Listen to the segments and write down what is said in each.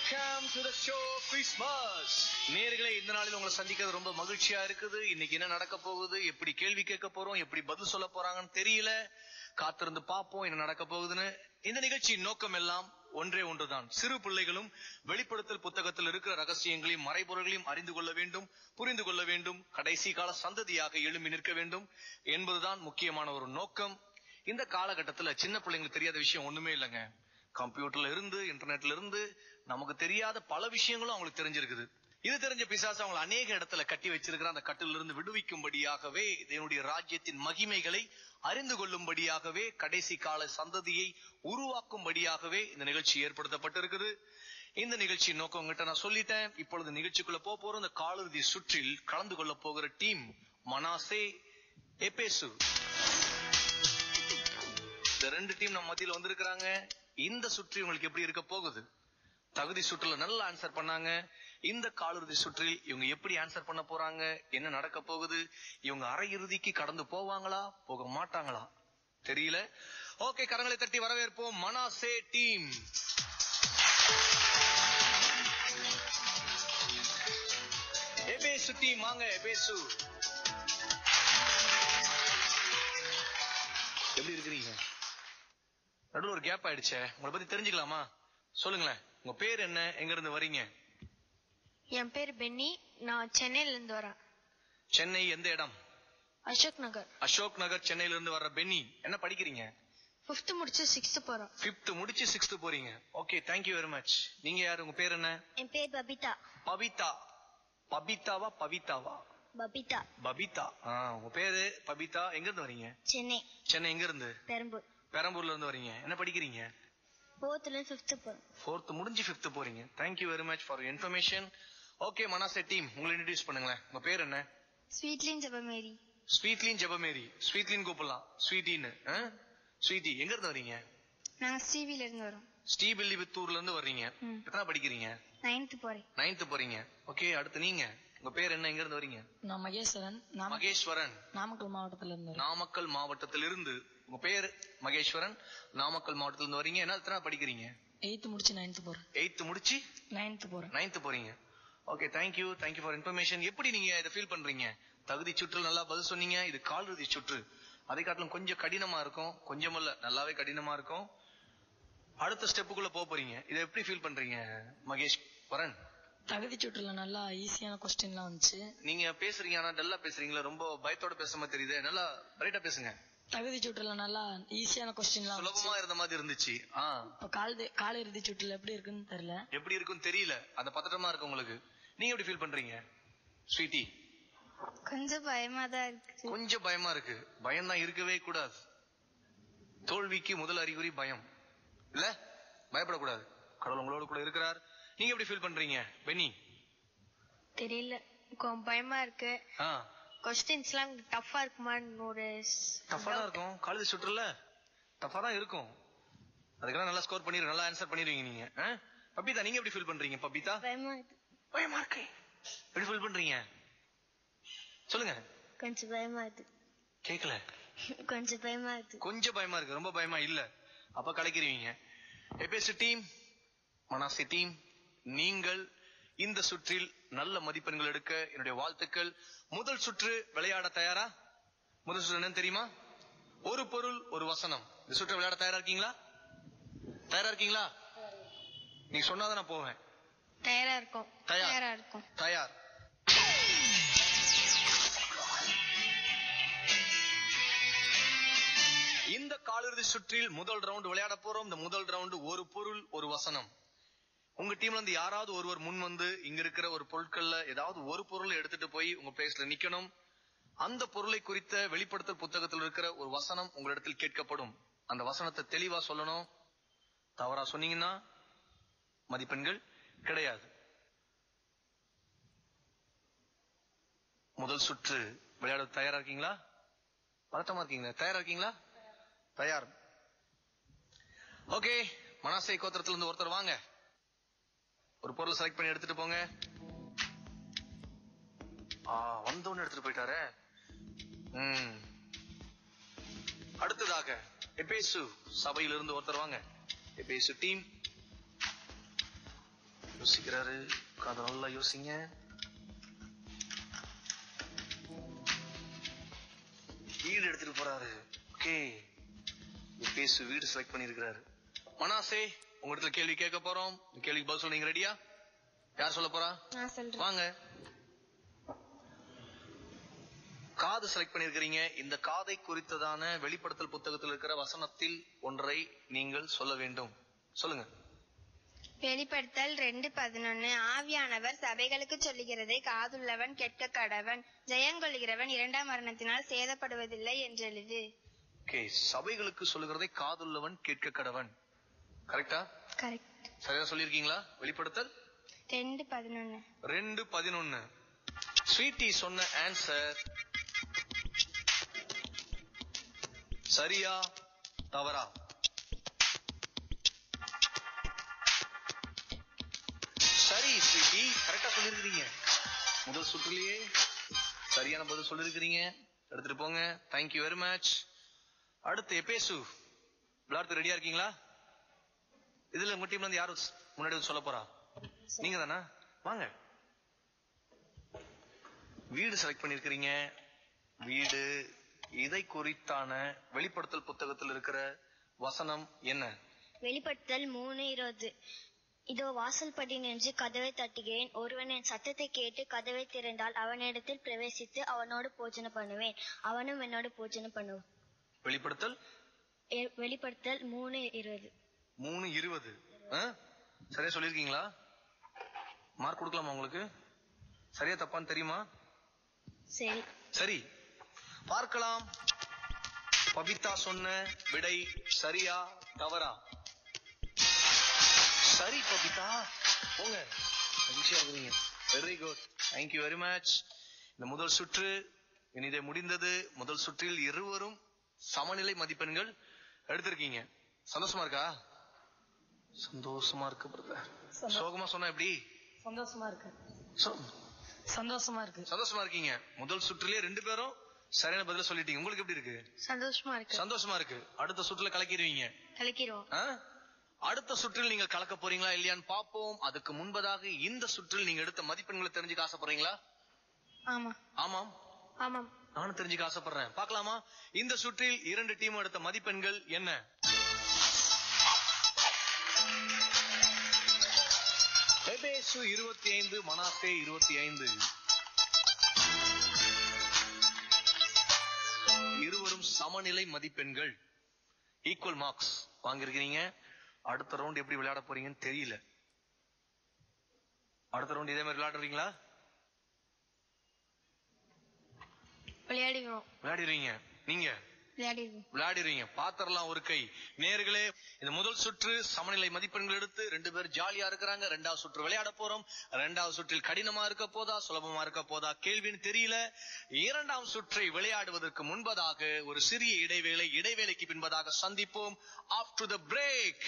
Welcome to the show Christmas நேர்களே இந்த நாளில் உங்களை சந்திக்கிறது ரொம்ப மகிழ்ச்சியா இருக்குது இன்னைக்கு என்ன நடக்க போகுது எப்படி கேள்வி கேட்க போறோம் எப்படி பதில் சொல்ல போறாங்கன்னு தெரியல காத்திருந்து பார்ப்போம் என்ன நடக்க போகுதுன்னு இந்த நிகழ்ச்சியின் நோக்கம் எல்லாம் ஒன்றே ஒன்றுதான் சிறு பிள்ளைகளும் வெளிப்படுத்தல் புத்தகத்தில் இருக்கிற ரகசியங்களையும் மறைபொருள்களையும் அறிந்து கொள்ள வேண்டும் புரிந்து கொள்ள வேண்டும் கடைசி கால சந்ததியாக எழும்பி நிற்க வேண்டும் என்பதுதான் முக்கியமான ஒரு நோக்கம் இந்த காலகட்டத்துல சின்ன பிள்ளைங்களுக்கு தெரியாத விஷயம் ஒண்ணுமே இல்லைங்க கம்ப்யூட்டர்ல இருந்து இன்டர்நெட்ல இருந்து நமக்கு தெரியாத பல விஷயங்களும் அவங்களுக்கு தெரிஞ்சிருக்குது இது தெரிஞ்ச பிசாசு அவங்களை அநேக இடத்துல கட்டி வச்சிருக்கிற அந்த கட்டிலிருந்து விடுவிக்கும்படியாகவே இதனுடைய ராஜ்யத்தின் மகிமைகளை அறிந்து கொள்ளும்படியாகவே கடைசி கால சந்ததியை உருவாக்கும்படியாகவே இந்த நிகழ்ச்சி ஏற்படுத்தப்பட்டிருக்குது இந்த நிகழ்ச்சியின் நோக்கம் உங்ககிட்ட நான் சொல்லிட்டேன் இப்பொழுது நிகழ்ச்சிக்குள்ள போக போறோம் இந்த காலிறுதி சுற்றில் கலந்து கொள்ள போகிற டீம் மனாசே எபேசு இந்த ரெண்டு டீம் நம்ம மத்தியில வந்திருக்கிறாங்க இந்த சுற்று உங்களுக்கு எப்படி இருக்க போகுது தகுதி சுற்றுல நல்லா ஆன்சர் பண்ணாங்க இந்த காலிறுதி சுற்றில் இவங்க எப்படி ஆன்சர் பண்ண போறாங்க என்ன நடக்க போகுது இவங்க அரையிறுதிக்கு கடந்து போவாங்களா போக மாட்டாங்களா தெரியல ஓகே கரங்களை தட்டி வரவேற்போம் மனாசே டீம் எபேசு டீம் வாங்க எபேசு எப்படி இருக்கிறீங்க நடுவுல ஒரு கேப் ஆயிடுச்சே உங்களை பத்தி தெரிஞ்சுக்கலாமா சொல்லுங்களேன் உங்க பேர் என்ன எங்க இருந்து வரீங்க என் பேர் பென்னி நான் சென்னையில இருந்து வரேன் சென்னை எந்த இடம் அசோக் நகர் அசோக் நகர் சென்னையில இருந்து வர்ற பென்னி என்ன படிக்கிறீங்க பிப்த் முடிச்சு சிக்ஸ்த் போறேன் பிப்த் முடிச்சு சிக்ஸ்த் போறீங்க ஓகே தேங்க்யூ வெரி மச் நீங்க யாரு உங்க பேர் என்ன என் பேர் பபிதா பபிதா பபிதாவா பபிதாவா பபிதா பபிதா ஆ, உங்க பேரு பபிதா எங்க இருந்து வரீங்க சென்னை சென்னை எங்க இருந்து பெரம்பூர் பெரம்பூர்ல இருந்து வரீங்க என்ன படிக்கிறீங்க ஃபோர்த்ல இருந்து ஃபிஃப்த் போறேன் ஃபோர்த் முடிஞ்சு ஃபிஃப்த் போறீங்க thank you very much for information okay Manasseh team உங்களை இன்ட்ரடியூஸ் பண்ணுங்களேன் உங்க பேர் என்ன ஸ்வீட்லின் ஜபமேரி ஸ்வீட்லின் ஜெபமேரி ஸ்வீட்லின் கூப்பிடலாம் ஸ்வீட்டின்னு ஸ்வீட்டி எங்க இருந்து வரீங்க நாங்க ஸ்ரீவில இருந்து வரோம் ஸ்ரீவில்லிபுத்தூர்ல இருந்து வர்றீங்க ம். எத்தனை படிக்கிறீங்க நைன்த் போறேன் நைன்த் போறீங்க ஓகே அடுத்து நீங்க உங்க பேர் என்ன எங்க இருந்து வரீங்க நான் மகேஸ்வரன் நாம- மகேஸ்வரன் நாமக்கல் மாவட்டத்துல இருந்து வரேன். நாமக்கல் மாவட்டத்திலிருந்து உங்க பேர் மகேஸ்வரன் நாமக்கல் மாவட்டத்துல இருந்து வரீங்க என்ன எத்தனை படிக்கிறீங்க எயித்து முடிச்சு நைன்த் போறேன் எயித்து முடிச்சு நைன்த் போறேன் நைன்த் போறீங்க okay thank you thank you for information எப்படி நீங்க இதை ஃபீல் பண்றீங்க தகுதி சுற்று நல்லா பதில் சொன்னீங்க இது காலிறுதி சுற்று அதை காட்டிலும் கொஞ்சம் கடினமா இருக்கும் கொஞ்சம் இல்ல நல்லாவே கடினமா இருக்கும் அடுத்த ஸ்டெப்புக்குள்ள போக போறீங்க இதை எப்படி ஃபீல் பண்றீங்க மகேஷ் வரன் தகுதி சுற்றுல நல்லா ஈஸியான கொஸ்டின்லாம் வந்துச்சு நீங்க பேசுறீங்க ஆனா டல்லா பேசுறீங்களா ரொம்ப பயத்தோட பேசுற மாதிரி தெரியுது நல்லா ரைட்டா பேசுங்க தகுதி சுற்றுல நல்லா ஈஸியான கொஸ்டின்லாம் வந்துச்சு சுலபமா இருந்த மாதிரி இருந்துச்சு ஆ இப்ப கால் கால் இறுதி சுற்றுல எப்படி இருக்குன்னு தெரியல எப்படி இருக்குன்னு தெரியல அந்த பதட்டமா இருக்கு உங்களுக்கு நீங்க எப்படி ஃபீல் பண்றீங்க ஸ்வீட்டி கொஞ்சம் பயமா தான் இருக்கு கொஞ்சம் பயமா இருக்கு பயம் தான் இருக்கவே கூடாது தோல்விக்கு முதல் அறிகுறி பயம் இல்ல பயப்படக்கூடாது கடவுள் உங்களோட கூட இருக்கிறார் நீங்க எப்படி ஃபீல் பண்றீங்க பெனி தெரியல கொஞ்சம் பயமா இருக்கு ஆ கொஸ்டின்ஸ் எல்லாம் டஃபா இருக்குமான்னு ஒரு டஃபா தான் இருக்கும் காலேஜ் சுற்றுல டஃபா தான் இருக்கும் அதுக்கெல்லாம் நல்லா ஸ்கோர் பண்ணிரு நல்லா ஆன்சர் பண்ணிருவீங்க நீங்க ஆ? பபிதா நீங்க எப்படி ஃபீல் பண்றீங்க பபிதா பயமா இருக்கு பயமா இருக்கு எப்படி ஃபீல் பண்றீங்க சொல்லுங்க கொஞ்சம் பயமா இருக்கு கேக்கல கொஞ்சம் பயமா இருக்கு கொஞ்சம் பயமா இருக்கு ரொம்ப பயமா இல்ல அப்ப கலக்கிறீங்க எபேசு டீம் மனாசி டீம் நீங்கள் இந்த சுற்றில் நல்ல மதிப்பெண்கள் எடுக்க என்னுடைய வாழ்த்துக்கள் முதல் சுற்று விளையாட தயாரா முதல் சுற்று என்னன்னு தெரியுமா ஒரு பொருள் ஒரு வசனம் இந்த சுற்று விளையாட தயாரா இருக்கீங்களா தயாரா இருக்கீங்களா நீங்க சொன்னாதான் நான் போவேன் தயாரா இருக்கும் தயார். தயாரா இருக்கும் தயார் இந்த காலிறுதி சுற்றில் முதல் ரவுண்ட் விளையாட போறோம் இந்த முதல் ரவுண்ட் ஒரு பொருள் ஒரு வசனம் உங்க டீம்ல இருந்து யாராவது ஒருவர் முன் வந்து இங்க இருக்கிற ஒரு பொருட்கள்ல ஏதாவது ஒரு பொருளை எடுத்துட்டு போய் உங்க பிளேஸ்ல நிக்கணும் அந்த பொருளை குறித்த வெளிப்படுத்தல் புத்தகத்தில் இருக்கிற ஒரு வசனம் உங்களிடத்தில் கேட்கப்படும் அந்த வசனத்தை தெளிவா சொல்லணும் தவறா சொன்னீங்கன்னா மதிப்பெண்கள் கிடையாது முதல் சுற்று விளையாட தயாரா இருக்கீங்களா பதட்டமா இருக்கீங்களா தயாரா இருக்கீங்களா தயார் ஓகே மனாசை கோத்திரத்துல இருந்து ஒருத்தர் வாங்க ஒரு பொருள் செலக்ட் பண்ணி எடுத்துட்டு போங்க ஆ வந்தோன்னு எடுத்துட்டு போயிட்டாரே ம் அடுத்ததாக எபேசு சபையிலிருந்து ஒருத்தர் வாங்க எபேசு டீம் யோசிக்கிறாரு உட்கார்ந்து நல்லா யோசிங்க வீடு எடுத்துட்டு போறாரு ஓகே பேசு வீடு செலக்ட் பண்ணிருக்கிறாரு மனாசே உங்க இடத்துல கேள்வி கேட்க போறோம் இந்த கேள்விக்கு பதில் சொல்றீங்க ரெடியா யார் சொல்ல போறா நான் சொல்றேன் வாங்க காது செலக்ட் பண்ணிருக்கிறீங்க இந்த காதை குறித்ததான வெளிப்படுத்தல் புத்தகத்தில் இருக்கிற வசனத்தில் ஒன்றை நீங்கள் சொல்ல வேண்டும் சொல்லுங்க வெளிப்படுத்தல் ரெண்டு பதினொன்னு ஆவியானவர் சபைகளுக்கு சொல்லுகிறதை காதுள்ளவன் கேட்க கடவன் ஜெயங்கொள்கிறவன் இரண்டாம் மரணத்தினால் சேதப்படுவதில்லை என்றெழுது ஓகே சபைகளுக்கு சொல்லுகிறதை காதுள்ளவன் கேட்க கடவன் கரெக்டா கரெக்ட் சரியா சொல்லியிருக்கீங்களா வெளிப்படுத்தல் ரெண்டு பதினொன்னு ரெண்டு பதினொன்னு ஸ்வீட்டி சொன்ன ஆன்சர் சரியா தவறா சரி ஸ்வீட்டி கரெக்டா சொல்லிருக்கிறீங்க முதல் சுற்றுலயே சரியான பதில் சொல்லிருக்கிறீங்க எடுத்துட்டு போங்க தேங்க்யூ வெரி மச் அடுத்து எப்பேசு விளையாடுறது ரெடியா இருக்கீங்களா இதுல உங்க டீம்ல இருந்து யாரு முன்னாடி வந்து சொல்ல போறா நீங்க தானா வாங்க வீடு செலக்ட் பண்ணிருக்கிறீங்க வீடு இதை குறித்தான வெளிப்படுத்தல் புத்தகத்தில் இருக்கிற வசனம் என்ன வெளிப்படுத்தல் மூணு இருபது இதோ வாசல்படி நின்று கதவை தட்டுகிறேன் ஒருவன் என் சத்தத்தை கேட்டு கதவை திறந்தால் அவனிடத்தில் பிரவேசித்து அவனோடு போஜனம் பண்ணுவேன் அவனும் என்னோடு போஜனம் பண்ணுவான் வெளிப்படுத்தல் எ- வெளிப்படுத்தல் மூணு இருபது மூணு இருபது ஆ? சரியா சொல்லிருக்கீங்களா மார்க் கொடுக்கலாமா உங்களுக்கு சரியா தப்பான்னு தெரியுமா சரி சரி பார்க்கலாம் பபிதா சொன்ன விடை சரியா தவறா சரி பபிதா போங்க மகிழ்ச்சியா இருக்கிறீங்க very good thank you very much இந்த முதல் சுற்று இனிதே முடிந்தது முதல் சுற்றில் இருவரும் சமநிலை மதிப்பெண்கள் எடுத்திருக்கீங்க சந்தோஷமா இருக்கா சந்தோஷமா இருக்கு brother. சோகமா சொன்னா எப்படி சந்தோஷமா இருக்கு சொ- சந்தோஷமா இருக்கு சந்தோஷமா இருக்கீங்க முதல் சுற்றுலயே ரெண்டு பேரும் சரியான பதில சொல்லிட்டீங்க உங்களுக்கு எப்படி இருக்கு சந்தோஷமா இருக்கு சந்தோஷமா இருக்கு அடுத்த சுற்றுல கலக்கிடுவீங்க கலக்கிடுவோம் ஆ? அடுத்த சுற்றில் நீங்கள் கலக்க போறீங்களா இல்லையான்னு பாப்போம் அதுக்கு முன்பதாக இந்த சுற்றில் நீங்க எடுத்த மதிப்பெண்களை தெரிஞ்சுக்க ஆசைப்படுறீங்களா ஆமா ஆமாம் ஆமாம் நானும் தெரிஞ்சுக்க ஆசைப்படுறேன் பார்க்கலாமா இந்த சுற்றில் இரண்டு டீம் எடுத்த மதிப்பெண்கள் என்ன எபேசு இருபத்தி ஐந்து மனாசே இருபத்தி ஐந்து இருவரும் சமநிலை மதிப்பெண்கள் ஈக்குவல் மார்க்ஸ் வாங்கியிருக்கிறீங்க அடுத்த ரவுண்ட் எப்படி விளையாட போறீங்கன்னு தெரியல அடுத்த ரவுண்ட் இதே மாதிரி விளையாடுறீங்களா விளையாடுவோம் விளையாடிடுவீங்க நீங்க விளையாடிடுவோம் விளையாடிடுவீங்க பாத்திரலாம் ஒரு கை நேர்களே இந்த முதல் சுற்று சமநிலை மதிப்பெண்கள் எடுத்து ரெண்டு பேர் ஜாலியா இருக்கிறாங்க ரெண்டாவது சுற்று விளையாட போறோம் ரெண்டாவது சுற்றில் கடினமா இருக்க போதா சுலபமா இருக்க போதா கேள்வின்னு தெரியல இரண்டாம் சுற்றை விளையாடுவதற்கு முன்பதாக ஒரு சிறிய இடைவேளை இடைவேளைக்கு பின்பதாக சந்திப்போம் after the break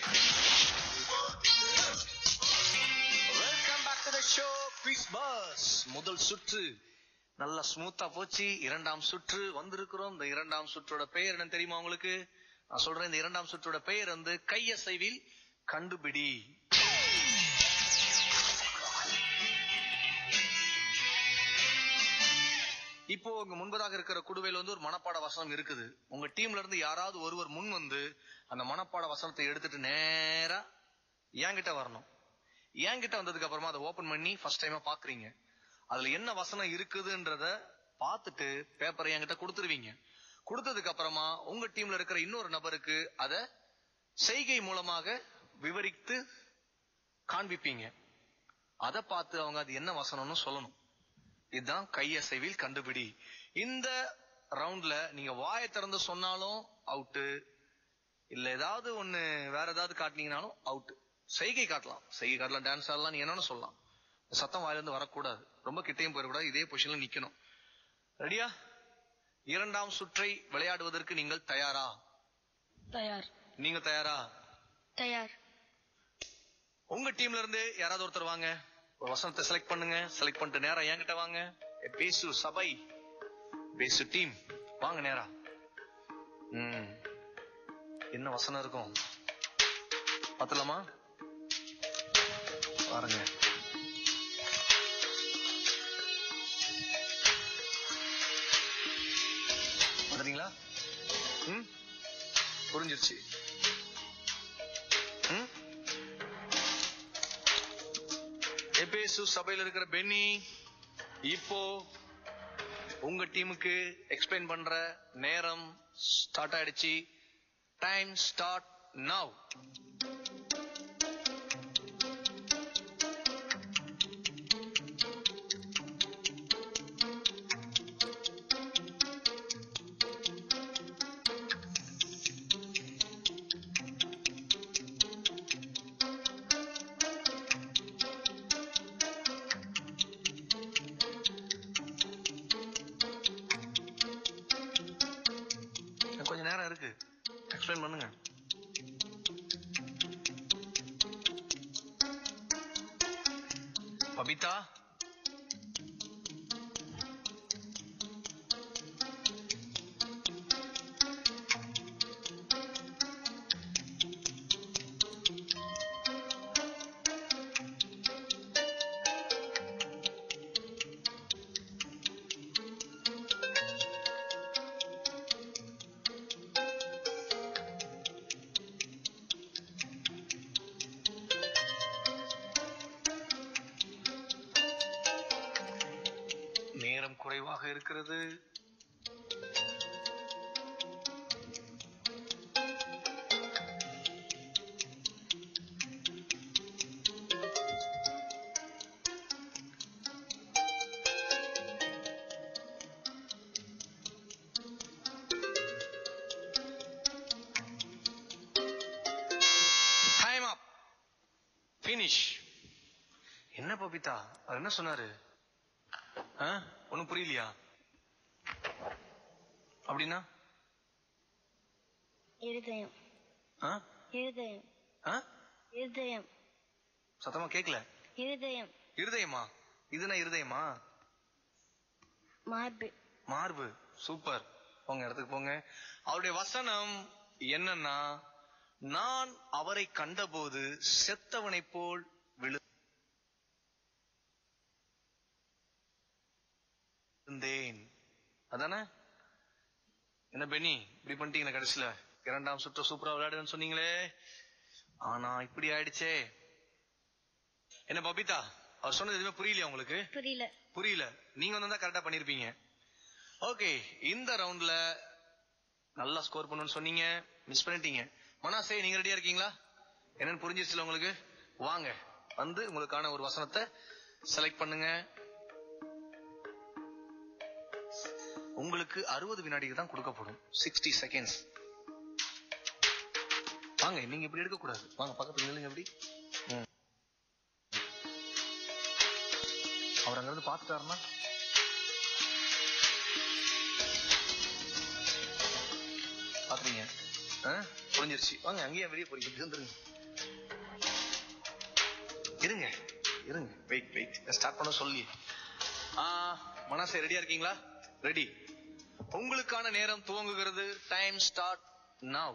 welcome back to the show quiz buzz முதல் சுற்று நல்லா ஸ்மூத்தா போச்சு இரண்டாம் சுற்று வந்திருக்கிறோம் இந்த இரண்டாம் சுற்றோட பெயர் என்ன தெரியுமா உங்களுக்கு நான் சொல்றேன் இந்த இரண்டாம் சுற்றோட பெயர் வந்து கையசைவில் கண்டுபிடி இப்போ உங்க முன்பதாக இருக்கிற குடுவையில் வந்து ஒரு மனப்பாட வசனம் இருக்குது உங்க டீம்ல இருந்து யாராவது ஒருவர் முன் வந்து அந்த மனப்பாட வசனத்தை எடுத்துட்டு நேரா என்கிட்ட வரணும் என்கிட்ட வந்ததுக்கு அப்புறமா அதை ஓபன் பண்ணி ஃபர்ஸ்ட் டைமா பாக்குறீங்க அதுல என்ன வசனம் இருக்குதுன்றத பார்த்துட்டு பேப்பரை என்கிட்ட கொடுத்துருவீங்க கொடுத்ததுக்கு அப்புறமா உங்க டீம்ல இருக்கிற இன்னொரு நபருக்கு அத செய்கை மூலமாக விவரித்து காண்பிப்பீங்க அதை பார்த்து அவங்க அது என்ன வசனம்னு சொல்லணும் இதுதான் கையசைவில் கண்டுபிடி இந்த ரவுண்ட்ல நீங்க வாயை திறந்து சொன்னாலும் அவுட்டு இல்ல ஏதாவது ஒண்ணு வேற ஏதாவது காட்டினீங்கனாலும் அவுட் செய்கை காட்டலாம் செய்கை காட்டலாம் டான்ஸ் ஆடலாம் நீ என்னன்னு சொல்லலாம் சத்தம் வாயில இருந்து வரக்கூடாது ரொம்ப கிட்டையும் போயிடக்கூடாது இதே பொசிஷன்ல நிக்கணும் ரெடியா இரண்டாம் சுற்றை விளையாடுவதற்கு நீங்கள் தயாரா தயார் நீங்க தயாரா தயார் உங்க டீம்ல இருந்து யாராவது ஒருத்தர் வாங்க ஒரு வசனத்தை செலக்ட் பண்ணுங்க செலக்ட் பண்ணிட்டு நேரா என்கிட்ட வாங்க ஏ, பேசு சபை பேசு டீம் வாங்க நேரா ம் என்ன வசனம் இருக்கும் பாத்துலாமா பாருங்க பாத்தீங்களா ம் புரிஞ்சிருச்சு ம் எபேசு சபையில இருக்கிற பென்னி இப்போ உங்க டீமுக்கு எக்ஸ்பிளைன் பண்ற நேரம் ஸ்டார்ட் ஆயிடுச்சு டைம் ஸ்டார்ட் நவ் கொஞ்சம் நேரம் இருக்கு எக்ஸ்பிளைன் பண்ணுங்க பபிதா நேரம் குறைவாக இருக்கிறது டைம் அப் ஃபினிஷ் என்ன பபிதா அவர் என்ன சொன்னாரு ஒன்னும் புரியலையா அப்படின்னா இருதயம் ஆ? இருதயம் ஆ? இருதயம் சத்தமா கேக்கல இருதயம் இருதயமா இதுனா இருதயமா மார்பு மார்பு சூப்பர் போங்க இடத்துக்கு போங்க அவருடைய வசனம் என்னன்னா நான் அவரை கண்டபோது செத்தவனைப் போல் விழுந்தேன் அதானே என்ன பெனி இப்படி பண்ணிட்டீங்களா கடைசியில இரண்டாம் சுற்று சூப்பரா விளையாடுன்னு சொன்னீங்களே ஆனா இப்படி ஆயிடுச்சே என்ன பபிதா அவர் சொன்னது எதுவுமே புரியலையா உங்களுக்கு புரியல புரியல நீங்க வந்து கரெக்டா பண்ணிருப்பீங்க ஓகே இந்த ரவுண்ட்ல நல்லா ஸ்கோர் பண்ணணும்னு சொன்னீங்க மிஸ் பண்ணிட்டீங்க மனாசே நீங்க ரெடியா இருக்கீங்களா என்னன்னு புரிஞ்சிருச்சுல உங்களுக்கு வாங்க வந்து உங்களுக்கான ஒரு வசனத்தை செலக்ட் பண்ணுங்க உங்களுக்கு அறுபது வினாடிக்கு தான் கொடுக்கப்படும் சிக்ஸ்டி செகண்ட்ஸ் வாங்க நீங்க இப்படி எடுக்க கூடாது வாங்க பக்கத்துல நில்லுங்க இப்படி ம். அவர் அங்கிருந்து பாத்துட்டாருன்னா பாக்குறீங்க ஆ? புரிஞ்சிருச்சு வாங்க அங்கேயே வெளியே போறீங்க இப்படி வந்துருங்க இருங்க இருங்க வெயிட் வெயிட் ஸ்டார்ட் பண்ண சொல்லி ஆ, மனசே ரெடியா இருக்கீங்களா ரெடி உங்களுக்கான நேரம் துவங்குகிறது டைம் ஸ்டார்ட் நவ்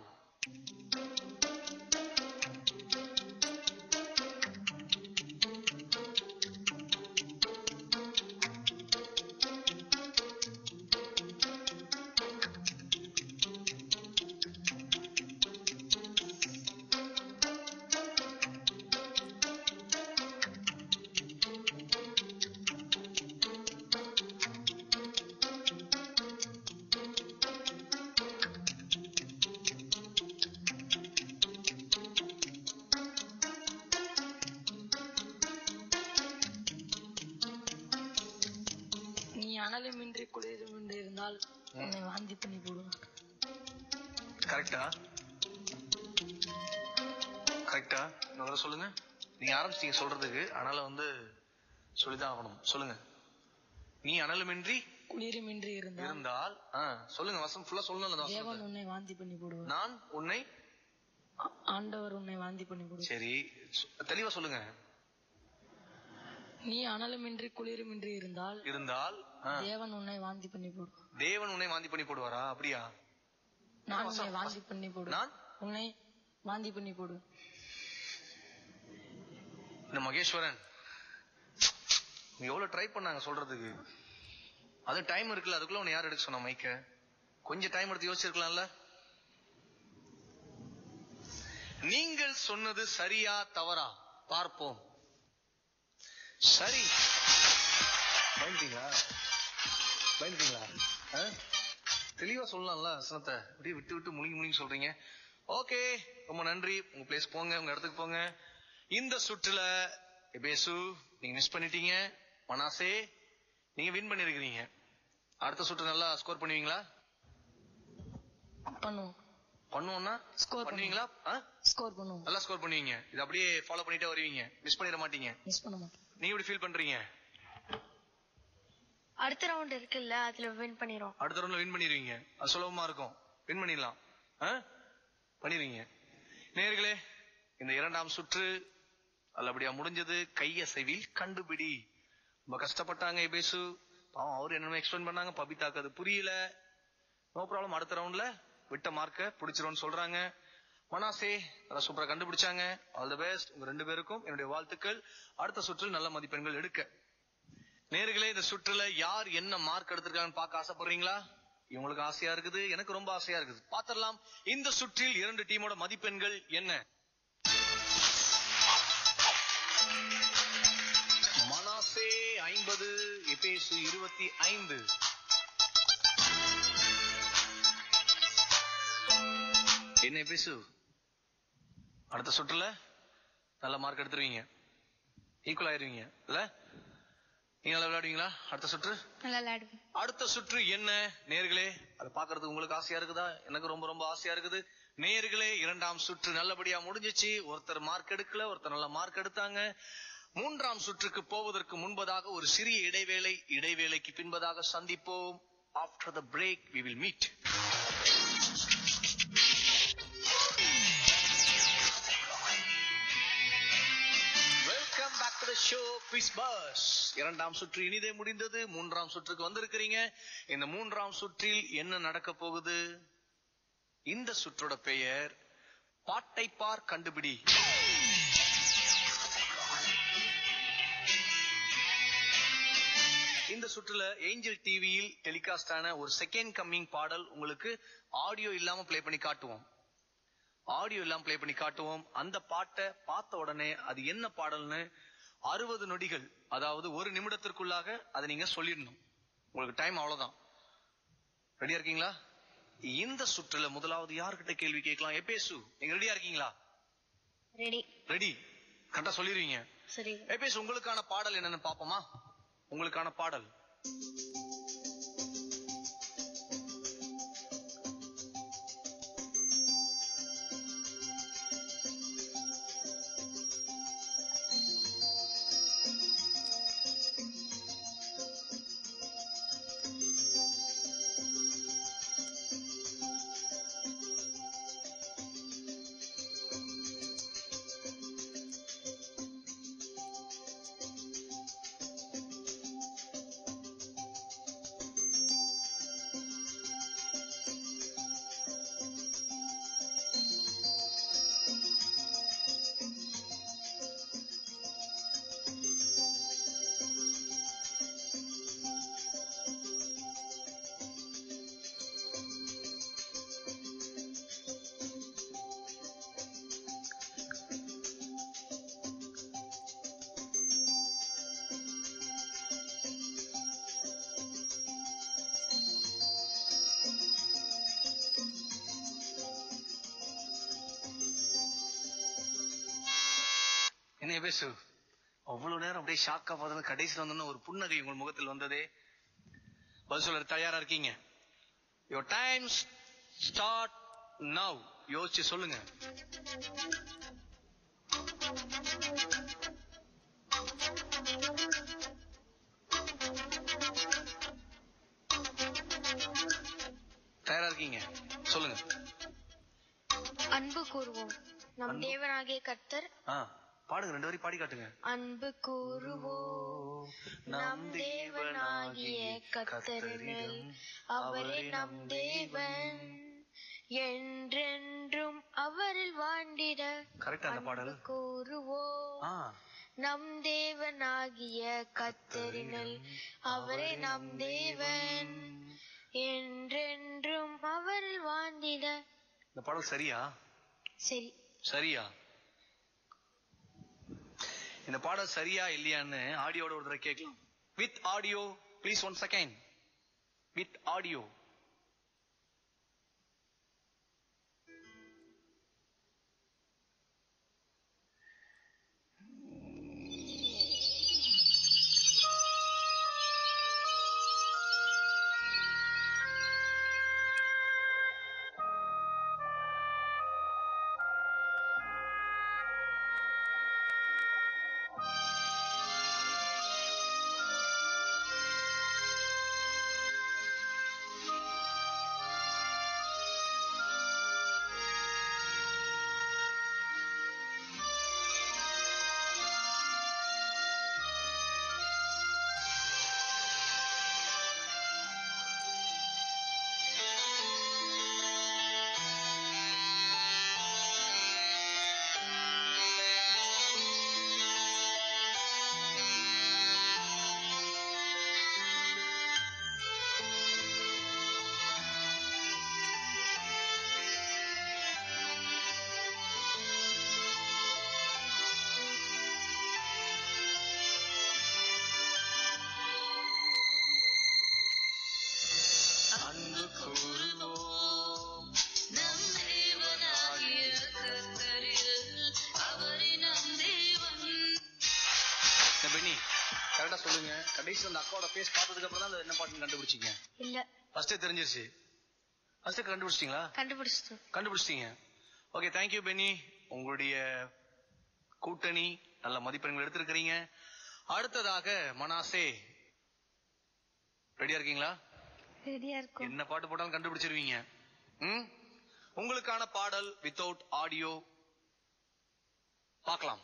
நீ அனலுமின்றி குளிருமின்றி இருந்தால் உன்னை வாந்தி பண்ணி போடுவேன் கரெக்டா கரெக்டா இன்னொரு சொல்லுங்க நீங்க ஆரம்பிச்சிட்டீங்க சொல்றதுக்கு அதனால வந்து சொல்லிதான் ஆகணும் சொல்லுங்க நீ அனலுமின்றி குளிருமின்றி இருந்தால் இருந்தால் ஆ, சொல்லுங்க வசம் ஃபுல்லா சொல்லணும் அந்த தேவன் வசனத்தை. உன்னை வாந்தி பண்ணி போடுவார் நான் உன்னை ஆ- ஆண்டவர் உன்னை வாந்தி பண்ணி போடுவார் சரி சொ- தெளிவா சொல்லுங்க நீ அனலுமின்றி குளிருமின்றி இருந்தால் இருந்தால் ஆ, தேவன் உன்னை வாந்தி பண்ணி போடுவார் தேவன் உன்னை வாந்தி பண்ணி போடுவாரா அப்படியா நான் உன்னை வாந்தி பண்ணி போடுவேன் நான் உன்னை வாந்தி பண்ணி போடுவேன் இந்த மகேஸ்வரன் எவ்வளவு ட்ரை பண்ணாங்க சொல்றதுக்கு அது டைம் இருக்குல்ல அதுக்குள்ள உன்னை யார் எடுக்க சொன்னா மைக்க கொஞ்சம் டைம் எடுத்து யோசிச்சிருக்கலாம்ல நீங்கள் சொன்னது சரியா தவறா பார்ப்போம் சரி பயந்துட்டீங்களா பயந்துட்டீங்களா ஆ? தெளிவா சொல்லலாம்ல வசனத்தை அப்படியே விட்டு விட்டு முழுங்கி முழுங்கி சொல்றீங்க ஓகே ரொம்ப நன்றி உங்க பிளேஸ் போங்க உங்க இடத்துக்கு போங்க இந்த சுற்றுல எபேசு நீங்க மிஸ் பண்ணிட்டீங்க மனாசே நீங்க வின் பண்ணிருக்கிறீங்க அடுத்த சுற்று நல்லா ஸ்கோர் பண்ணுவீங்களா பண்ணுவோம் பண்ணுவோம்னா Score பண்ணுவீங்களா ஆ? ஸ்கோர் பண்ணுவோம் நல்லா ஸ்கோர் பண்ணுவீங்க இது அப்படியே ஃபாலோ பண்ணிட்டே வருவீங்க மிஸ் பண்ணிட மாட்டீங்க மிஸ் பண்ண மாட்டோம் நீங்க எப்படி ஃபீல் பண்றீங்க அடுத்த ரவுண்ட் இருக்குல்ல அதுல வின் பண்ணிரும் அடுத்த ரவுண்ட்ல வின் பண்ணிடுவீங்க அது சுலபமா இருக்கும் வின் பண்ணிடலாம் ஆ? பண்ணிடுவீங்க நேர்களே இந்த இரண்டாம் சுற்று நல்லபடியா முடிஞ்சது கையசைவில் கண்டுபிடி ரொம்ப கஷ்டப்பட்டாங்க பேசு பாவம் அவர் என்னென்ன எக்ஸ்பிளைன் பண்ணாங்க பபிதாக்கு அது புரியல நோ ப்ராப்ளம் அடுத்த ரவுண்ட்ல விட்ட மார்க்க பிடிச்சிரும்னு சொல்றாங்க மனாசே நல்லா சூப்பரா கண்டுபிடிச்சாங்க ஆல் தி பெஸ்ட் உங்க ரெண்டு பேருக்கும் என்னுடைய வாழ்த்துக்கள் அடுத்த சுற்றில் நல்ல மதிப்பெண்கள் எடுக்க நேர்களே இந்த சுற்றுல யார் என்ன மார்க் எடுத்திருக்காங்கன்னு பார்க்க ஆசைப்படுறீங்களா இவங்களுக்கு ஆசையா இருக்குது எனக்கு ரொம்ப ஆசையா இருக்குது பாத்திரலாம் இந்த சுற்றில் இரண்டு டீமோட மதிப்பெண்கள் என்ன மனாசே ஐம்பது எபேசு இருபத்தி ஐந்து என்ன எபேசு அடுத்த சுற்றுல நல்ல மார்க் எடுத்துருவீங்க ஈக்குவல் ஆயிருவீங்க இல்ல நீங்க நல்லா விளையாடுவீங்களா அடுத்த சுற்று நல்லா விளையாடுவேன் அடுத்த சுற்று என்ன நேர்களே அதை பாக்குறதுக்கு உங்களுக்கு ஆசையா இருக்குதா எனக்கு ரொம்ப ரொம்ப ஆசையா இருக்குது நேர்களே இரண்டாம் சுற்று நல்லபடியா முடிஞ்சிச்சு ஒருத்தர் மார்க் எடுக்கல ஒருத்தர் நல்ல மார்க் எடுத்தாங்க மூன்றாம் சுற்றுக்கு போவதற்கு முன்பதாக ஒரு சிறிய இடைவேளை இடைவேளைக்கு பின்பதாக சந்திப்போம் after the break we will meet welcome back to the show quiz buzz இரண்டாம் சுற்று இனிதே முடிந்தது மூன்றாம் சுற்றுக்கு வந்திருக்கிறீங்க இந்த மூன்றாம் சுற்றில் என்ன நடக்க போகுது இந்த சுற்றோட பெயர் பாட்டை பார் கண்டுபிடி இந்த சுற்றுல ஏஞ்சல் டிவியில் டெலிகாஸ்ட் ஆன ஒரு செகண்ட் கம்மிங் பாடல் உங்களுக்கு ஆடியோ இல்லாம ப்ளே பண்ணி காட்டுவோம் ஆடியோ எல்லாம் ப்ளே பண்ணி காட்டுவோம் அந்த பாட்டை பார்த்த உடனே அது என்ன பாடல்னு அறுபது நொடிகள் அதாவது ஒரு நிமிடத்திற்குள்ளாக அதை நீங்க சொல்லிடணும் உங்களுக்கு டைம் அவ்வளவுதான் ரெடியா இருக்கீங்களா இந்த சுற்றுல முதலாவது யார்கிட்ட கேள்வி கேட்கலாம் எப்பேசு நீங்க ரெடியா இருக்கீங்களா ரெடி ரெடி கரெக்டா சொல்லிடுவீங்க சரி எப்பேசு உங்களுக்கான பாடல் என்னன்னு பாப்போமா உங்களுக்கான பாடல் என்ன பேசு அவ்வளவு நேரம் அப்படியே ஷாக்கா பார்த்தது கடைசியில் வந்தோன்னு ஒரு புன்னகை உங்கள் முகத்தில் வந்ததே பதில் சொல்ல தயாரா இருக்கீங்க யோர் டைம் ஸ்டார்ட் நவ் யோசிச்சு சொல்லுங்க தயாரா இருக்கீங்க சொல்லுங்க அன்பு கூறுவோம் நம் தேவனாகிய கர்த்தர் ஆ பாடுங்க ரெண்டு வரி பாடி காட்டுங்க அன்பு கூறுவோம் நம் தேவனாகிய கர்த்தரில் அவரே நம் தேவன் என்றென்றும் அவரில் வாழ்ந்திட கரெக்டா அந்த பாடல் அன்பு கூறுவோம் ஆ நம் தேவனாகிய கத்தரினல் அவரே நம் தேவன் என்றென்றும் அவரில் வாழ்ந்திட இந்த பாடல் சரியா சரி சரியா இந்த பாடல் சரியா இல்லையான்னு ஆடியோட ஒரு தடவை கேட்கலாம் with audio please one second with audio அன்பு கூறுவோம் நம் தேவனாகிய கர்த்தரில் அவரே நம் தேவன் இந்த பெண்ணி கரெக்டா சொல்லுங்க கடைசி அந்த அக்காவோட ஃபேஸ் பார்த்ததுக்கு அப்புறம் தான் அந்த என்ன பாட்டுன்னு கண்டுபிடிச்சீங்க இல்ல ஃபர்ஸ்டே தெரிஞ்சிருச்சு ஃபர்ஸ்ட் கண்டுபிடிச்சிட்டீங்களா கண்டுபிடிச்சிட்டோம் கண்டுபிடிச்சிட்டீங்க ஓகே தேங்க்யூ பென்னி உங்களுடைய கூட்டணி நல்ல மதிப்பெண்கள் எடுத்திருக்கிறீங்க அடுத்ததாக மனாசே ரெடியா இருக்கீங்களா ரெடியா இருக்கும் என்ன பாட்டு போட்டாலும் கண்டுபிடிச்சிருவீங்க ம் உங்களுக்கான பாடல் வித்தவுட் ஆடியோ பார்க்கலாம்